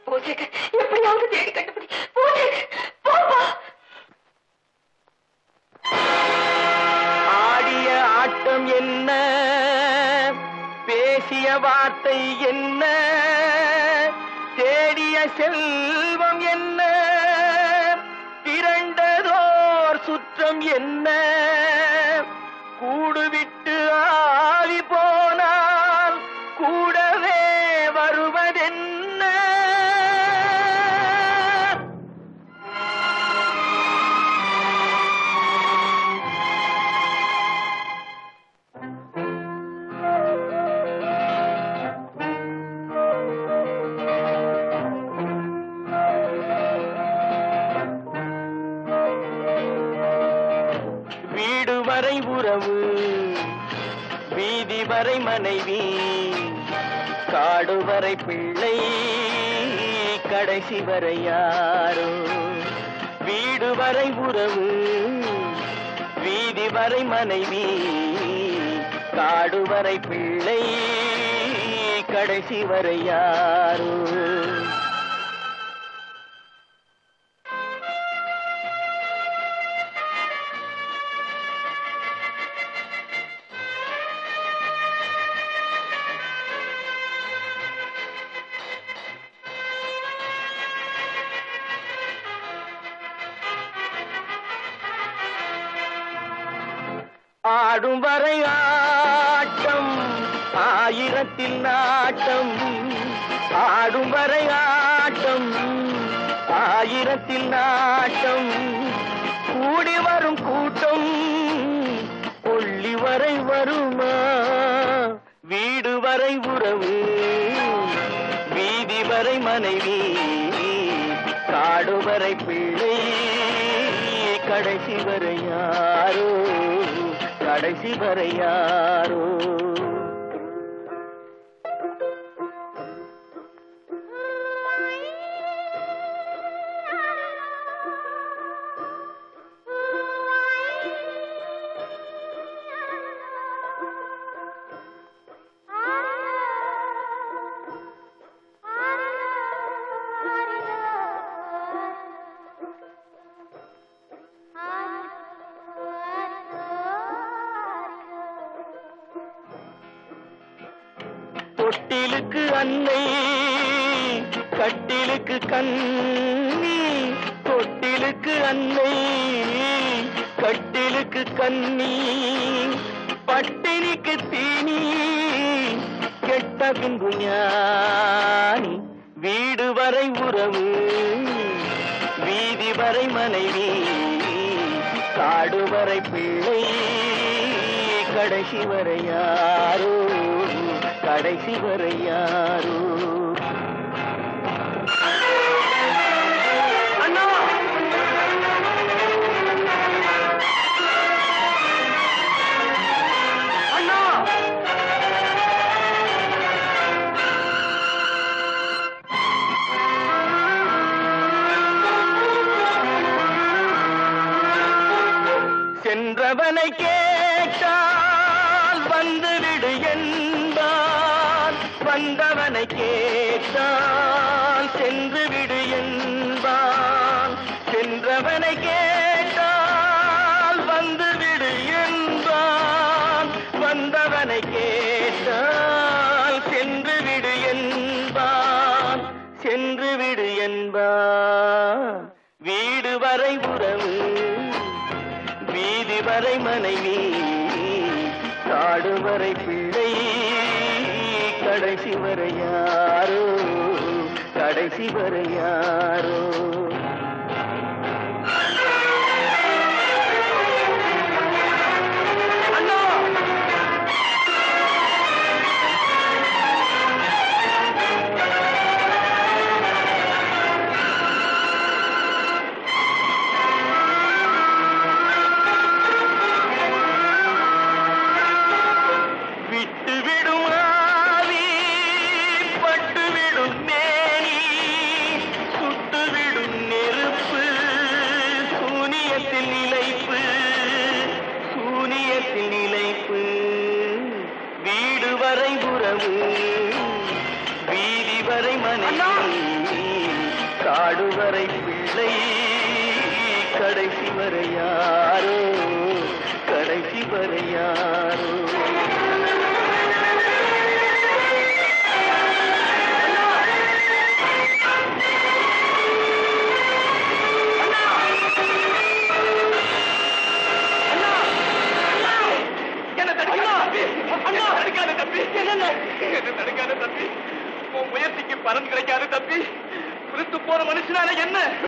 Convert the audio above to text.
பூஜைக்கு எப்படியாவது தேடி கண்டுபிடி பூஜைக்கு போப்பா ஆடிய ஆட்டம் என்ன பேசிய வார்த்தை என்ன தேடிய செல்வம் என்ன திரண்டதோர் சுற்றம் என்ன கூடு விட்டு ஆவி போனால் கூடவே வருவதென்ன வீடு வரை உறவு வீதி வரை மனைவி காடு வரை பிள்ளை கடைசி வரை யாரோ வீடு வரை உறவு வீதி வரை மனைவி காடு வரை பிள்ளை கடைசி வரை யாரோ ஆடும் வரை ஆட்டம் ஆயிரத்தில் நாட்டம் ஆடும் வரை ஆட்டம் ஆயிரத்தில் நாட்டம் கூடி வரும் கூட்டம் கொள்ளி வரை வருமா வீடு வரை உறவு வீதி வரை மனைவி காடு வரை பிள்ளை கடைசி வரை யாரோ கடைசி வரை யாரோ தொட்டிலுக்கு அன்னை கட்டிலுக்கு கண்ணி தொட்டிலுக்கு அன்னை கட்டிலுக்கு கண்ணி பட்டினிக்கு தீனி கெட்ட பின்பு ஞானி வீடு வரை உறவு வீதி வரை மனைவி காடு வரை பிள்ளை கடைசி வரை யாரோ கடைசி வரை யாரோ அண்ணா அண்ணா சென்றவனை கேட்டால் வந்துவிடு என்பான் வந்தவனை கேட்டால் சென்று விடு என்பான் சென்றவனை கேட்டால் வந்துவிடு என்பான் வந்தவனை கேட்டால் சென்று விடு என்பான் சென்று விடு என்பான் வீடு வரை உறவு வீதி வரை மனைவி காடு வரை பிள்ளை கடைசி வரை யாரோ கடைசி வரை யாரோ அண்ணா விட்டு விடும் ஆவி பட்டு விடும் மேனி சுட்டு விடும் காடுவரை பிள்ளை கடைசி வரை யாரோ கடைசி வரை யாரோ என்ன தடுக்காத தம்பி அண்ணா தடுக்காத தம்பி என்ன என்ன தடுக்காத தம்பி உன் முயற்சிக்கு பலன் கிடைக்காது தம்பி விருத்து போற மனுஷனால என்ன